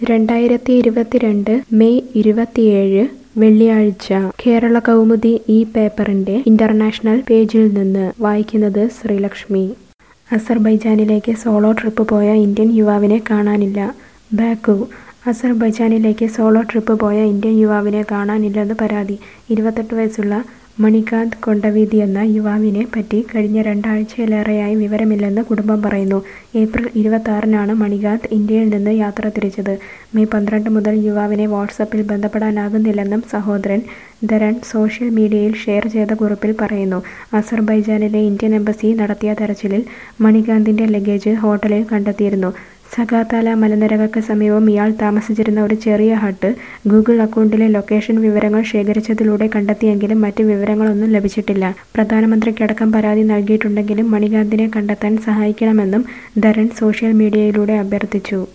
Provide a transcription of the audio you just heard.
രണ്ടായിരത്തി ഇരുപത്തിരണ്ട് മെയ് ഇരുപത്തിയേഴ് വെള്ളിയാഴ്ച കേരള കൗമുദി ഈ പേപ്പറിന്റെ ഇന്റർനാഷണൽ പേജിൽ നിന്ന് വായിക്കുന്നത് ശ്രീലക്ഷ്മി അസർബൈജാനിലേക്ക് സോളോ ട്രിപ്പ് പോയ ഇന്ത്യൻ യുവാവിനെ കാണാനില്ല ബാക്കു അസർബൈജാനിലേക്ക് സോളോ ട്രിപ്പ് പോയ ഇന്ത്യൻ യുവാവിനെ കാണാനില്ലെന്ന് പരാതി ഇരുപത്തെട്ട് വയസ്സുള്ള മണികാന്ത് കൊണ്ടവീതി എന്ന യുവാവിനെ പറ്റി കഴിഞ്ഞ രണ്ടാഴ്ചയിലേറെയായി വിവരമില്ലെന്ന് കുടുംബം പറയുന്നു ഏപ്രിൽ ഇരുപത്തിയാറിനാണ് മണികാന്ത് ഇന്ത്യയിൽ നിന്ന് യാത്ര തിരിച്ചത് മെയ് പന്ത്രണ്ട് മുതൽ യുവാവിനെ വാട്സപ്പിൽ ബന്ധപ്പെടാനാകുന്നില്ലെന്നും സഹോദരൻ ധരൺ സോഷ്യൽ മീഡിയയിൽ ഷെയർ ചെയ്ത കുറിപ്പിൽ പറയുന്നു അസർബൈജാനിലെ ഇന്ത്യൻ എംബസി നടത്തിയ തെരച്ചിലിൽ മണികാന്തിന്റെ ലഗേജ് ഹോട്ടലിൽ കണ്ടെത്തിയിരുന്നു സഗാതാല മലനിരകൾക്ക് സമീപം ഇയാൾ താമസിച്ചിരുന്ന ഒരു ചെറിയ ഹട്ട് ഗൂഗിൾ അക്കൗണ്ടിലെ ലൊക്കേഷൻ വിവരങ്ങൾ ശേഖരിച്ചതിലൂടെ കണ്ടെത്തിയെങ്കിലും മറ്റ് വിവരങ്ങളൊന്നും ലഭിച്ചിട്ടില്ല പ്രധാനമന്ത്രിക്കടക്കം പരാതി നൽകിയിട്ടുണ്ടെങ്കിലും മണികാന്തിനെ കണ്ടെത്താൻ സഹായിക്കണമെന്നും ധരൺ സോഷ്യൽ മീഡിയയിലൂടെ അഭ്യർത്ഥിച്ചു